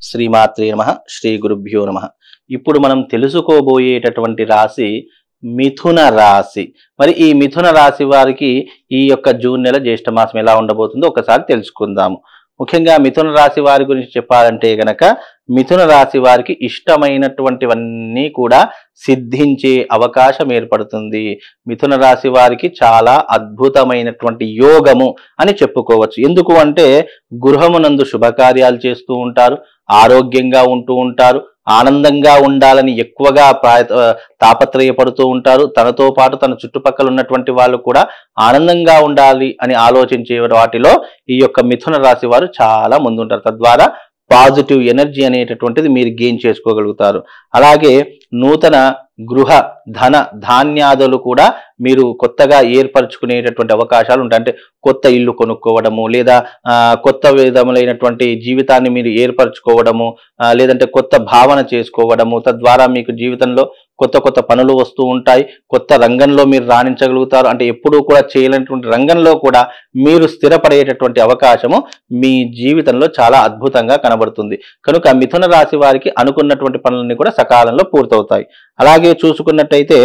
శ్రీమాత్రే నమ శ్రీ గురుభ్యో నమ ఇప్పుడు మనం తెలుసుకోబోయేటటువంటి రాశి మిథున రాశి మరి ఈ మిథున రాశి వారికి ఈ యొక్క జూన్ నెల జ్యేష్ఠ మాసం ఎలా ఉండబోతుందో ఒకసారి తెలుసుకుందాము ముఖ్యంగా మిథున రాశి వారి గురించి చెప్పాలంటే గనక మిథున రాశి వారికి ఇష్టమైనటువంటివన్నీ కూడా సిద్ధించే అవకాశం ఏర్పడుతుంది మిథున రాశి వారికి చాలా అద్భుతమైనటువంటి యోగము అని చెప్పుకోవచ్చు ఎందుకు అంటే గృహమునందు శుభకార్యాలు చేస్తూ ఉంటారు ఆరోగ్యంగా ఉంటూ ఉంటారు ఆనందంగా ఉండాలని ఎక్కువగా ప్రాయ తాపత్రయపడుతూ ఉంటారు తనతో పాటు తన చుట్టుపక్కల ఉన్నటువంటి వాళ్ళు కూడా ఆనందంగా ఉండాలి అని ఆలోచించే వాటిలో ఈ యొక్క మిథున రాశి వారు చాలా ముందుంటారు తద్వారా పాజిటివ్ ఎనర్జీ అనేటటువంటిది మీరు గెయిన్ చేసుకోగలుగుతారు అలాగే నూతన గృహ ధన ధాన్యాదులు కూడా మీరు కొత్తగా ఏర్పరచుకునేటటువంటి అవకాశాలు ఉంటాయి అంటే కొత్త ఇల్లు కొనుక్కోవడము లేదా ఆ, కొత్త విధములైనటువంటి జీవితాన్ని మీరు ఏర్పరచుకోవడము ఆ, లేదంటే కొత్త భావన చేసుకోవడము తద్వారా మీకు జీవితంలో కొత్త కొత్త పనులు వస్తూ ఉంటాయి కొత్త రంగంలో మీరు రాణించగలుగుతారు అంటే ఎప్పుడూ కూడా చేయలేనటువంటి రంగంలో కూడా మీరు స్థిరపడేటటువంటి అవకాశము మీ జీవితంలో చాలా అద్భుతంగా కనబడుతుంది కనుక మిథున రాశి వారికి అనుకున్నటువంటి పనులన్నీ కూడా సకాలంలో పూర్తవుతాయి అలాగే చూసుకున్నట్టయితే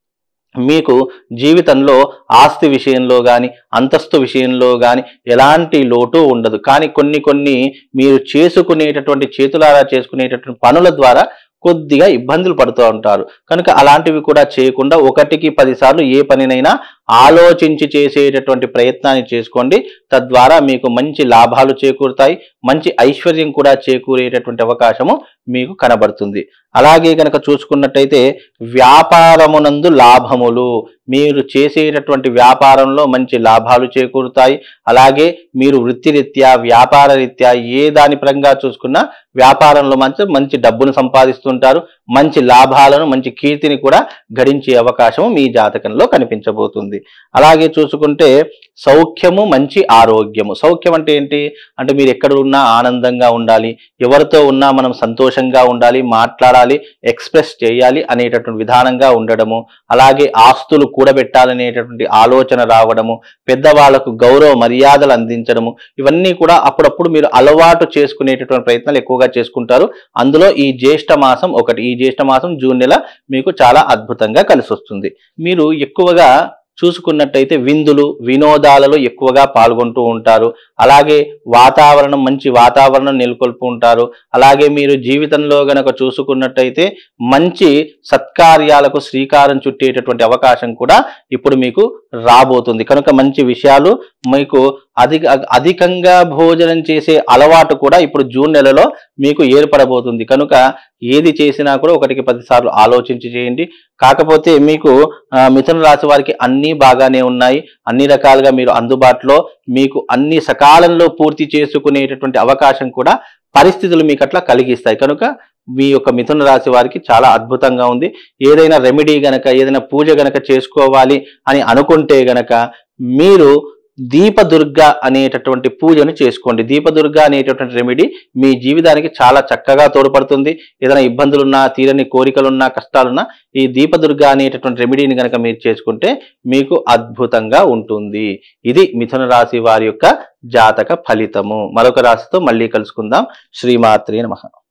మీకు జీవితంలో ఆస్తి విషయంలో కానీ అంతస్తు విషయంలో కానీ ఎలాంటి లోటు ఉండదు కానీ కొన్ని కొన్ని మీరు చేసుకునేటటువంటి చేతులారా చేసుకునేటటువంటి పనుల ద్వారా కొద్దిగా ఇబ్బందులు పడుతూ ఉంటారు కనుక అలాంటివి కూడా చేయకుండా ఒకటికి పదిసార్లు ఏ పనినైనా ఆలోచించి చేసేటటువంటి ప్రయత్నాన్ని చేసుకోండి తద్వారా మీకు మంచి లాభాలు చేకూరుతాయి మంచి ఐశ్వర్యం కూడా చేకూరేటటువంటి అవకాశము మీకు కనబడుతుంది అలాగే కనుక చూసుకున్నట్టయితే వ్యాపారమునందు లాభములు మీరు చేసేటటువంటి వ్యాపారంలో మంచి లాభాలు చేకూరుతాయి అలాగే మీరు వృత్తిరీత్యా వ్యాపార రీత్యా ఏ దాని పరంగా చూసుకున్నా వ్యాపారంలో మంచి మంచి డబ్బును సంపాదిస్తుంటారు మంచి లాభాలను మంచి కీర్తిని కూడా గడించే అవకాశం మీ జాతకంలో కనిపించబోతుంది అలాగే చూసుకుంటే సౌఖ్యము మంచి ఆరోగ్యము సౌఖ్యం అంటే ఏంటి అంటే మీరు ఎక్కడ ఉన్నా ఆనందంగా ఉండాలి ఎవరితో ఉన్నా మనం సంతోషంగా ఉండాలి మాట్లాడాలి ఎక్స్ప్రెస్ చేయాలి అనేటటువంటి విధానంగా ఉండడము అలాగే ఆస్తులు కూడబెట్టాలనేటటువంటి ఆలోచన రావడము పెద్దవాళ్లకు గౌరవ మర్యాదలు అందించడము ఇవన్నీ కూడా అప్పుడప్పుడు మీరు అలవాటు చేసుకునేటటువంటి ప్రయత్నాలు ఎక్కువగా చేసుకుంటారు అందులో ఈ జ్యేష్ఠ మాసం ఒకటి ఈ జ్యేష్ఠ మాసం జూన్ నెల మీకు చాలా అద్భుతంగా కలిసి వస్తుంది మీరు ఎక్కువగా చూసుకున్నట్టయితే విందులు వినోదాలలో ఎక్కువగా పాల్గొంటూ ఉంటారు అలాగే వాతావరణం మంచి వాతావరణం నెలకొల్పు ఉంటారు అలాగే మీరు జీవితంలో గనక చూసుకున్నట్టయితే మంచి సత్కార్యాలకు శ్రీకారం చుట్టేటటువంటి అవకాశం కూడా ఇప్పుడు మీకు రాబోతుంది కనుక మంచి విషయాలు మీకు అధిక అధికంగా భోజనం చేసే అలవాటు కూడా ఇప్పుడు జూన్ నెలలో మీకు ఏర్పడబోతుంది కనుక ఏది చేసినా కూడా ఒకటికి పదిసార్లు ఆలోచించి చేయండి కాకపోతే మీకు ఆ, మిథున రాశి వారికి అన్నీ బాగానే ఉన్నాయి అన్ని రకాలుగా మీరు అందుబాటులో మీకు అన్ని సకాలంలో పూర్తి చేసుకునేటటువంటి అవకాశం కూడా పరిస్థితులు మీకు అట్లా కలిగిస్తాయి కనుక మీ యొక్క మిథున రాశి వారికి చాలా అద్భుతంగా ఉంది ఏదైనా రెమెడీ గనక ఏదైనా పూజ గనక చేసుకోవాలి అని అనుకుంటే గనక మీరు దీపదుర్గ అనేటటువంటి పూజను చేసుకోండి దీపదుర్గ అనేటటువంటి రెమెడీ మీ జీవితానికి చాలా చక్కగా తోడ్పడుతుంది ఏదైనా ఇబ్బందులున్నా తీరని కోరికలున్నా కష్టాలున్నా ఈ దీపదుర్గ అనేటటువంటి రెమెడీని కనుక మీరు చేసుకుంటే మీకు అద్భుతంగా ఉంటుంది ఇది మిథున రాశి వారి యొక్క జాతక ఫలితము మరొక రాశితో మళ్ళీ కలుసుకుందాం శ్రీమాత్రి నమః